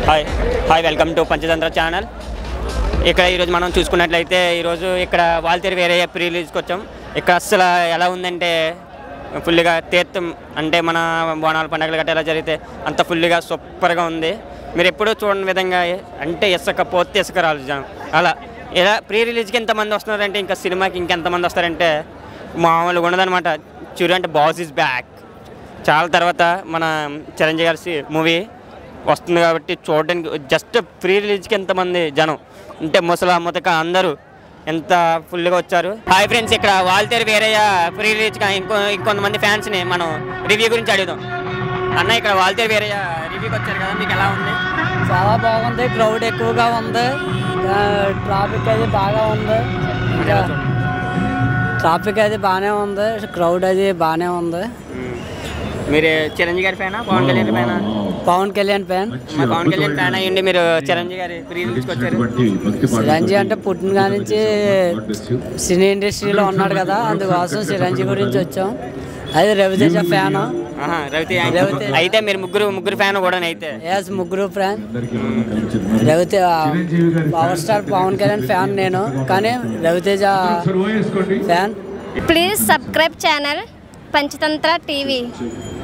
Hi hi welcome to Panchatantra channel ఇక్కడ ఈరోజు మనం చూసుకున్నట్లయితే ఈరోజు ఇక్కడ వాల్తేరు వేరే ప్రీ రిలీజ్కి వచ్చాం ఇక్కడ అస్సలు ఎలా ఉందంటే ఫుల్గా తీర్థం అంటే మన బోనాల పండుగలు గట్రా ఎలా జరిగితే అంత ఫుల్గా సూపర్గా ఉంది మీరు ఎప్పుడూ చూడని విధంగా అంటే ఇసుక పోతే ఇసుక రాదు జనం అలా ఇలా ప్రీ రిలీజ్కి ఎంతమంది వస్తున్నారంటే ఇంకా సినిమాకి ఇంకెంతమంది వస్తారంటే మామూలుగా ఉండదన్నమాట చూడంటే బాస్ ఈజ్ బ్యాక్ చాలా తర్వాత మన చిరంజీవి గారి మూవీ వస్తుంది కాబట్టి చూడడానికి జస్ట్ ప్రీ రిలీజ్కి ఎంతమంది జనం అంటే ముసలా ముతక అందరూ ఎంత ఫుల్గా వచ్చారు హాయ్ ఫ్రెండ్స్ ఇక్కడ వాల్తేరు వేరయ్య ప్రీ రిలీజ్గా ఇంకో ఇంకొంతమంది ఫ్యాన్స్ని మనం రివ్యూ గురించి అడుగుదాం అన్న ఇక్కడ వాల్తేరు వేరయ్య రివ్యూకి వచ్చారు కదా మీకు ఎలా ఉంది చాలా బాగుంది క్రౌడ్ ఎక్కువగా ఉంది ఆ, ట్రాఫిక్ అది బాగా ఉంది ఇంకా ట్రాఫిక్ అది బాగానే ఉంది క్రౌడ్ అది బాగానే ఉంది మీరు చిరంజీవి గారి ఫ్యానా పవన్ కళ్యాణ్ ఫ్యానా పవన్ కళ్యాణ్ ఫ్యాన్ మా పవన్ కళ్యాణ్ ఫ్యాన్ అయ్యండి మీరు చిరంజీవి గారి ప్రీ రిలీజ్కి వచ్చారు చిరంజీవి అంటే పుట్టిన కాడి నుంచి సినీ ఇండస్ట్రీలో ఉన్నాడు కదా అందుకోసం చిరంజీవి గురించి వచ్చాం అది రవితేజ ఫ్యాన్ ఆహా, రవితేజ రవితేజ. అయితే మీరు ముగ్గురు ముగ్గురు ఫ్యాన్ కూడా అయితే యాజ్ ముగ్గురు ఫ్యాన్ రవితే power star Pawan Kalyan fan నేను కానీ Raviteja fan please subscribe channel Panchatantra TV